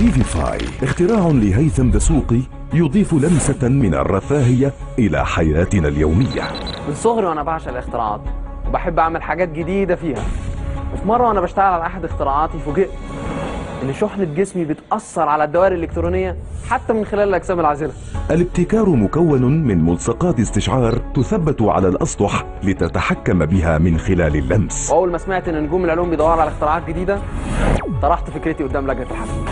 فيفيفاي اختراع لهيثم دسوقي يضيف لمسة من الرفاهية إلى حياتنا اليومية من صغري وانا بعشق الاختراعات وبحب اعمل حاجات جديده فيها وفي مره وانا بشتغل على احد اختراعاتي فوجئت ان شحنه جسمي بتاثر على الدوائر الالكترونيه حتى من خلال الاجسام العازله الابتكار مكون من ملصقات استشعار تثبت على الأسطح لتتحكم بها من خلال اللمس واول ما سمعت ان نجوم العلوم بيدوروا على اختراعات جديده طرحت فكرتي قدام لجنه الحكم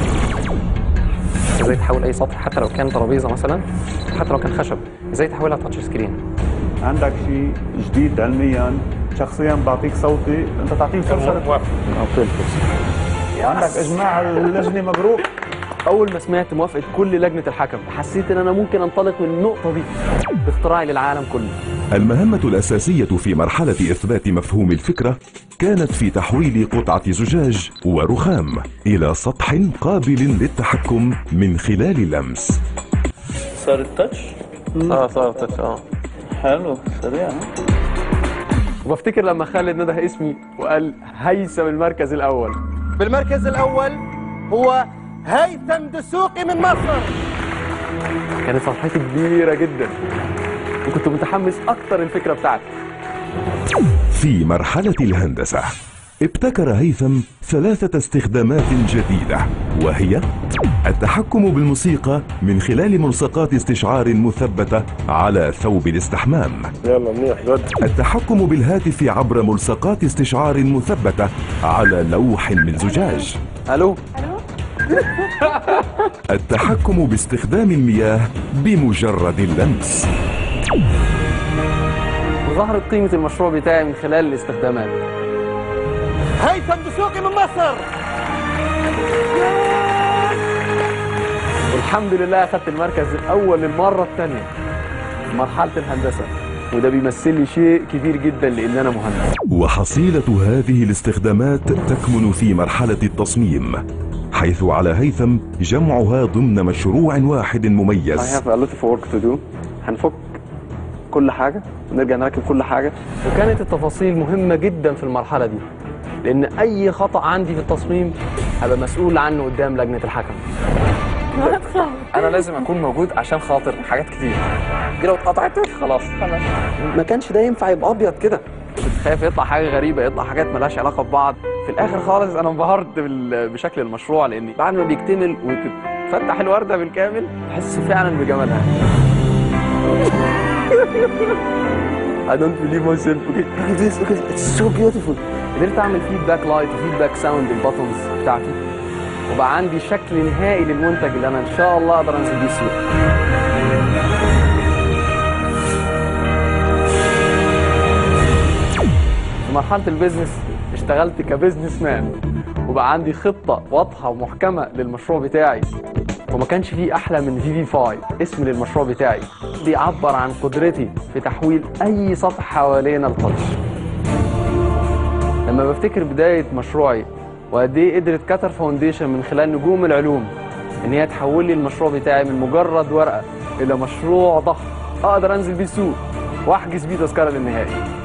ازاي تحول اي سطح حتى لو كان ترابيزه مثلا حتى لو كان خشب ازاي تحولها تاتش سكرين عندك شيء جديد علميا شخصيا بعطيك صوتي انت تعطيني فرصه اعطيك فرصه عندك اجماع اللجنه مبروك اول ما سمعت موافقه كل لجنه الحكم حسيت ان انا ممكن انطلق من النقطه دي باختراعي للعالم كله المهمة الأساسية في مرحلة إثبات مفهوم الفكرة كانت في تحويل قطعة زجاج ورخام إلى سطح قابل للتحكم من خلال اللمس صار التاتش اه صار التاتش اه حلو سريع وبفتكر لما خالد نده اسمي وقال هيثم المركز الاول بالمركز الأول هو هيثم دسوقي من مصر كانت فرحتي كبيره جدا وكنت متحمس اكتر الفكره بتاعتي في مرحلة الهندسة ابتكر هيثم ثلاثة استخدامات جديدة وهي التحكم بالموسيقى من خلال ملصقات استشعار مثبتة على ثوب الاستحمام يلا منيح جد التحكم بالهاتف عبر ملصقات استشعار مثبتة على لوح من زجاج الو التحكم باستخدام المياه بمجرد اللمس وظهرت قيمه المشروع بتاعي من خلال الاستخدامات هيثم دسوقي من مصر والحمد لله اخدت المركز الاول للمره الثانيه في مرحله الهندسه وده بيمثل لي شيء كبير جدا لان انا مهندس وحصيلة هذه الاستخدامات تكمن في مرحلة التصميم حيث على هيثم جمعها ضمن مشروع واحد I مميز have a lot of work to do هنفك كل حاجة ونرجع نركب كل حاجة وكانت التفاصيل مهمة جدا في المرحلة دي لأن أي خطأ عندي في التصميم هبقى مسؤول عنه قدام لجنة الحكم أنا لازم أكون موجود عشان خاطر حاجات كتير دي لو اتقطعت خلاص خلاص ما كانش ده ينفع يبقى أبيض كده كنت خايف يطلع حاجة غريبة يطلع حاجات ملهاش علاقة ببعض في الآخر خالص أنا انبهرت بال- بشكل المشروع لأن بعد ما بيكتمل وتتفتح الوردة بالكامل تحس فعلا بجمالها I don't believe myself. Okay, look at this. Look at It's so beautiful. قدرت اعمل فيدباك لايت وفيدباك ساوند الباتونز بتاعتي وبقى عندي شكل نهائي للمنتج اللي انا ان شاء الله اقدر انزل بيه السوق. في مرحلة البيزنس اشتغلت كبزنس مان وبقى عندي خطة واضحة ومحكمة للمشروع بتاعي وما كانش فيه أحلى من في في فاي اسم للمشروع بتاعي بيعبر عن قدرتي في تحويل أي سطح حوالينا لتاتش لما بفتكر بداية مشروعي وقد إيه قدرت كتر فاونديشن من خلال نجوم العلوم إن هي تحول لي المشروع بتاعي من مجرد ورقة إلى مشروع ضخم أقدر أنزل بيه السوق وأحجز بيه تذكرة للنهائي